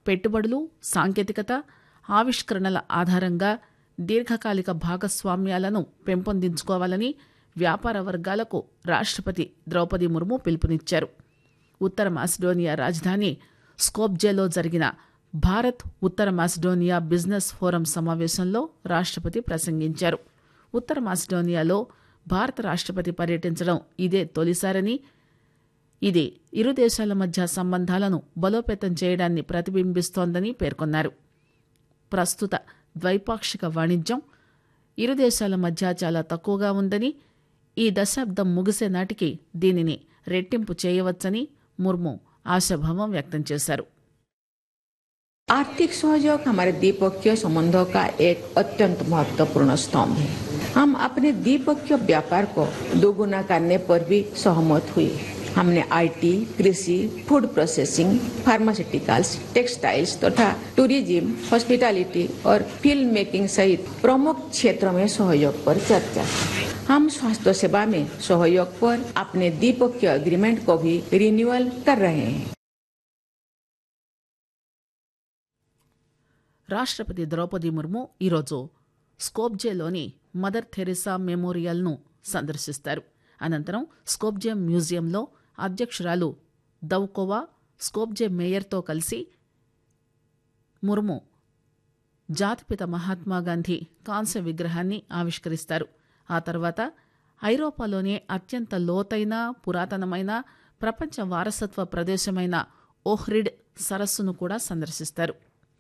పెట్టుబడులు సాంకేతికత ఆవిష్కరణల ఆధారంగా దీర్ఘకాలిక భాగస్వామ్యాలను పెంపొందించుకోవాలని వ్యాపార వర్గాలకు రాష్టపతి ద్రౌపది ముర్ము పిలుపునిచ్చారు ఉత్తర మాసిడోనియా రాజధాని స్కోప్జేలో జరిగిన భారత్ ఉత్తర మాసిడోనియా బిజినెస్ ఫోరం సమావేశంలో రాష్టపతి ప్రసంగించారు ఉత్తర మాసిడోనియాలో భారత రాష్టపతి పర్యటించడం ఇదే తొలిసారని ఇది ఇరు దేశాల మధ్య సంబంధాలను బలోపేతం చేయడాన్ని ప్రతిబింబిస్తోందని పేర్కొన్నారు ప్రస్తుత ద్వైపాక్షిక వాణిజ్యం ఇరు దేశాల మధ్య చాలా తక్కువగా ఉందని ఈ దశాబ్దం ముగిసే నాటికి దీనిని రెట్టింపు చేయవచ్చని ముర్ము ఆశాభావం వ్యక్తం చేశారు आर्थिक सहयोग हमारे द्विपक्षीय संबंधों का एक अत्यंत महत्वपूर्ण स्तंभ है हम अपने द्विपक्षीय व्यापार को दोगुना करने पर भी सहमत हुए हमने आईटी, कृषि फूड प्रोसेसिंग फार्मास्यूटिकल्स टेक्सटाइल्स तथा टूरिज्म हॉस्पिटैलिटी और फिल्म मेकिंग सहित प्रमुख क्षेत्रों में सहयोग पर चर्चा की हम स्वास्थ्य सेवा में सहयोग पर अपने द्विपक्षीय एग्रीमेंट को भी रिन्यूअल कर रहे हैं రాష్టపతి ద్రౌపది ముర్ము ఈరోజు స్కోప్జేలోని మదర్ థెరిసా మెమోరియల్ను సందర్శిస్తారు అనంతరం స్కోప్జే మ్యూజియంలో అధ్యక్షురాలు దౌకోవా స్కోప్జే మేయర్తో కలిసి ముర్ము జాతిపిత మహాత్మాగాంధీ కాంస్య విగ్రహాన్ని ఆవిష్కరిస్తారు ఆ తర్వాత ఐరోపాలోనే అత్యంత లోతైన పురాతనమైన ప్రపంచ వారసత్వ ప్రదేశమైన ఓహ్రిడ్ సరస్సును కూడా సందర్శిస్తారు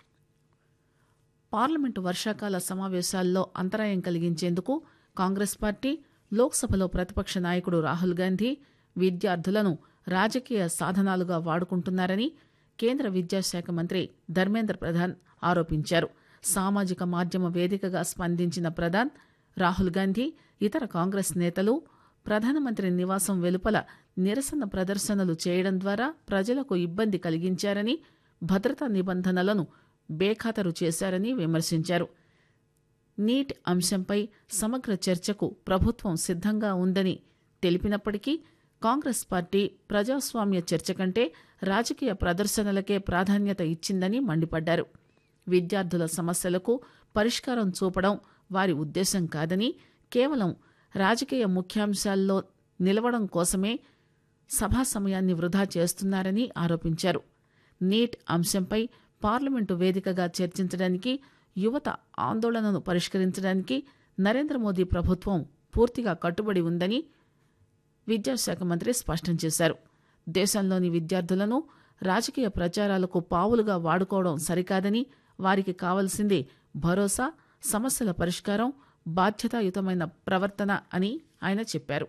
పార్లమెంటు వర్షాకాల సమావేశాల్లో అంతరాయం కలిగించేందుకు కాంగ్రెస్ పార్టీ లోక్సభలో ప్రతిపక్ష నాయకుడు రాహుల్ గాంధీ విద్యార్థులను రాజకీయ సాధనాలుగా వాడుకుంటున్నారని కేంద్ర విద్యాశాఖ మంత్రి ధర్మేంద్ర ప్రధాన్ ఆరోపించారు సామాజిక మాధ్యమ వేదికగా స్పందించిన ప్రధాన్ రాహుల్ గాంధీ ఇతర కాంగ్రెస్ నేతలు ప్రధానమంత్రి నివాసం వెలుపల నిరసన ప్రదర్శనలు చేయడం ద్వారా ప్రజలకు ఇబ్బంది కలిగించారని భద్రతా నిబంధనలను బేఖాతరు చేశారని విమర్శించారు నీట్ అంశంపై సమగ్ర చర్చకు ప్రభుత్వం సిద్ధంగా ఉందని తెలిపినప్పటికీ కాంగ్రెస్ పార్టీ ప్రజాస్వామ్య చర్చ కంటే రాజకీయ ప్రదర్శనలకే ప్రాధాన్యత ఇచ్చిందని మండిపడ్డారు విద్యార్థుల సమస్యలకు పరిష్కారం చూపడం వారి ఉద్దేశం కాదని కేవలం రాజకీయ ముఖ్యాంశాల్లో నిలవడం కోసమే సభా సమయాన్ని వృధా చేస్తున్నారని ఆరోపించారు నీట్ అంశంపై పార్లమెంటు వేదికగా చర్చించడానికి యువత ఆందోళనను పరిష్కరించడానికి నరేంద్ర మోదీ ప్రభుత్వం పూర్తిగా కట్టుబడి ఉందని విద్యాశాఖ మంత్రి స్పష్టం చేశారు దేశంలోని విద్యార్థులను రాజకీయ ప్రచారాలకు పావులుగా వాడుకోవడం సరికాదని వారికి కావలసింది భరోసా సమస్యల పరిష్కారం బాధ్యతాయుతమైన ప్రవర్తన అని ఆయన చెప్పారు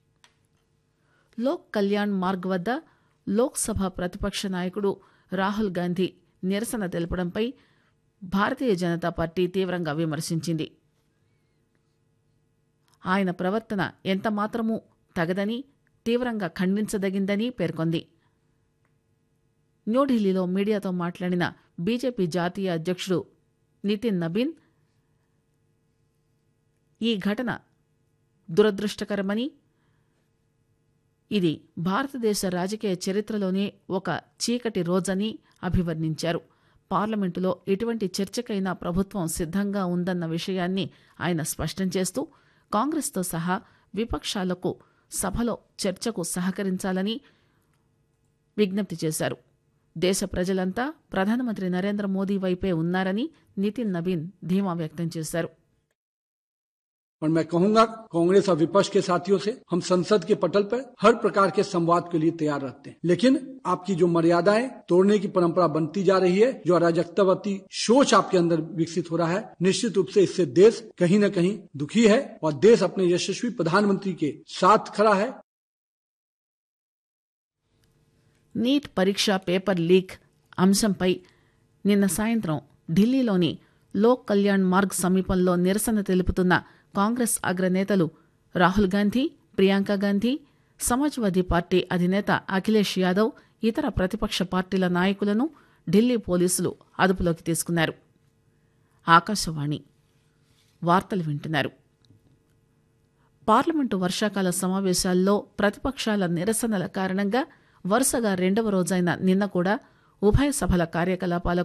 లోక్ కళ్యాణ్ మార్గ్ వద్ద లోక్సభ ప్రతిపక్ష నాయకుడు రాహుల్ గాంధీ నిరసన తెలపడంపై భారతీయ జనతా పార్టీ తీవ్రంగా విమర్శించింది ఆయన ప్రవర్తన ఎంతమాత్రమూ తగదని తీవ్రంగా ఖండించదగిందని పేర్కొంది న్యూఢిల్లీలో మీడియాతో మాట్లాడిన బీజేపీ జాతీయ అధ్యక్షుడు నితిన్ నబీన్ ఈ ఘటన దురదృష్టకరమని ఇది భారతదేశ రాజకీయ చరిత్రలోనే ఒక చీకటి రోజని అభివర్ణించారు పార్లమెంటులో ఎటువంటి చర్చకైనా ప్రభుత్వం సిద్ధంగా ఉందన్న విషయాన్ని ఆయన స్పష్టం చేస్తూ కాంగ్రెస్తో సహా విపక్షాలకు సభలో చర్చకు సహకరించాలని విజ్ఞప్తి చేశారు దేశ ప్రజలంతా ప్రధానమంత్రి నరేంద్ర మోదీ వైపే ఉన్నారని నితిన్ నబీన్ ధీమా వ్యక్తం చేశారు और मैं कहूंगा कांग्रेस और विपक्ष के साथियों से हम संसद के पटल पर हर प्रकार के संवाद के लिए तैयार रहते हैं लेकिन आपकी जो मर्यादाएं तोड़ने की परंपरा बनती जा रही है जो अराजकतावती सोच आपके अंदर विकसित हो रहा है निश्चित रूप से इससे देश कहीं न कहीं दुखी है और देश अपने यशस्वी प्रधानमंत्री के साथ खड़ा है నీట్ పరీక్ష పేపర్ లీక్ అంశంపై నిన్న సాయంత్రం ఢిల్లీలోని లోక్ కళ్యాణ్ మార్గ్ సమీపంలో నిరసన తెలుపుతున్న కాంగ్రెస్ అగ్రనేతలు రాహుల్ గాంధీ ప్రియాంక గాంధీ సమాజ్వాదీ పార్టీ అధినేత అఖిలేష్ యాదవ్ ఇతర ప్రతిపక్ష పార్టీల నాయకులను ఢిల్లీ పోలీసులు అదుపులోకి తీసుకున్నారు ఆకాశవాణి వార్తలు వింటున్నారు పార్లమెంటు వర్షాకాల సమావేశాల్లో ప్రతిపక్షాల నిరసనల కారణంగా వరుసగా రెండవ రోజైన నిన్న కూడా ఉభయ సభల కార్యకలాపాలకు